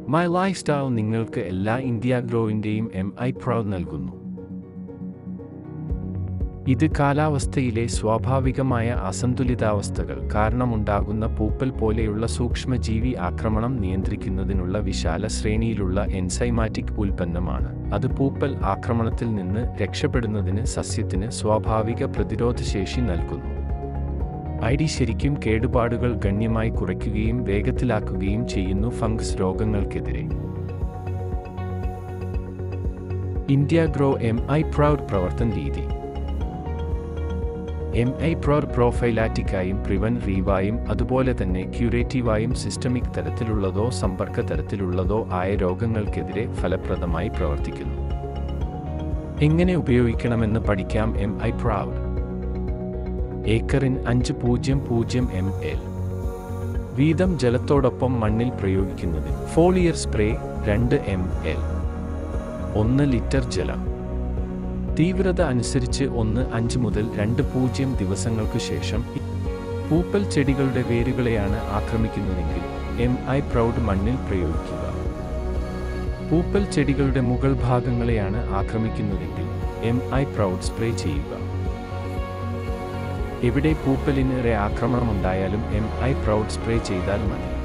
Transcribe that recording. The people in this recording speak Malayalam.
മൈ ലൈഫ് സ്റ്റൈൽ നിങ്ങൾക്ക് എല്ലാ ഇന്ത്യ ഗ്രോവിൻ്റെയും എം ഐ പ്രൗഡ് നൽകുന്നു ഇത് കാലാവസ്ഥയിലെ സ്വാഭാവികമായ അസന്തുലിതാവസ്ഥകൾ കാരണമുണ്ടാകുന്ന പൂപ്പൽ പോലെയുള്ള സൂക്ഷ്മജീവി ആക്രമണം നിയന്ത്രിക്കുന്നതിനുള്ള വിശാല ശ്രേണിയിലുള്ള എൻസൈമാറ്റിക് ഉൽപ്പന്നമാണ് അത് പൂപ്പൽ ആക്രമണത്തിൽ നിന്ന് രക്ഷപ്പെടുന്നതിന് സസ്യത്തിന് സ്വാഭാവിക പ്രതിരോധശേഷി നൽകുന്നു ഐ ഡി ശരിക്കും കേടുപാടുകൾ ഗണ്യമായി കുറയ്ക്കുകയും വേഗത്തിലാക്കുകയും ചെയ്യുന്നു ഫംഗസ് രോഗങ്ങൾക്കെതിരെ India grow M I proud പ്രവർത്തന രീതി എം ഐ പ്രോ പ്രൊഫൈലാറ്റിക്കായും പ്രിവൻറീവായും അതുപോലെ തന്നെ ക്യൂറേറ്റീവായും സിസ്റ്റമിക് തരത്തിലുള്ളതോ സമ്പർക്ക തരത്തിലുള്ളതോ ആയ രോഗങ്ങൾക്കെതിരെ ഫലപ്രദമായി പ്രവർത്തിക്കുന്നു എങ്ങനെ ഉപയോഗിക്കണമെന്ന് പഠിക്കാം എം ഐ പ്രൗഡ് ഏക്കറിൻ അഞ്ച് പൂജ്യം പൂജ്യം എം എൽ വീതം ജലത്തോടൊപ്പം മണ്ണിൽ പ്രയോഗിക്കുന്നതിന് ഫോളിയർ സ്പ്രേ രണ്ട് എം എൽ ഒന്ന് ലിറ്റർ ജലം തീവ്രത അനുസരിച്ച് ഒന്ന് അഞ്ച് മുതൽ രണ്ട് പൂജ്യം ദിവസങ്ങൾക്ക് ശേഷം പൂപ്പൽ ചെടികളുടെ വേരുകളെയാണ് ആക്രമിക്കുന്നതെങ്കിൽ എം ഐ പ്രൗഡ് മണ്ണിൽ പ്രയോഗിക്കുക പൂപ്പൽ ചെടികളുടെ മുകൾ ഭാഗങ്ങളെയാണ് ആക്രമിക്കുന്നതെങ്കിൽ എം ഐ പ്രൗഡ് സ്പ്രേ ചെയ്യുക എവിടെ പൂപ്പലിനേറെ ആക്രമണമുണ്ടായാലും എം ഐ പ്രൗഡ് സ്പ്രേ ചെയ്താൽ മതി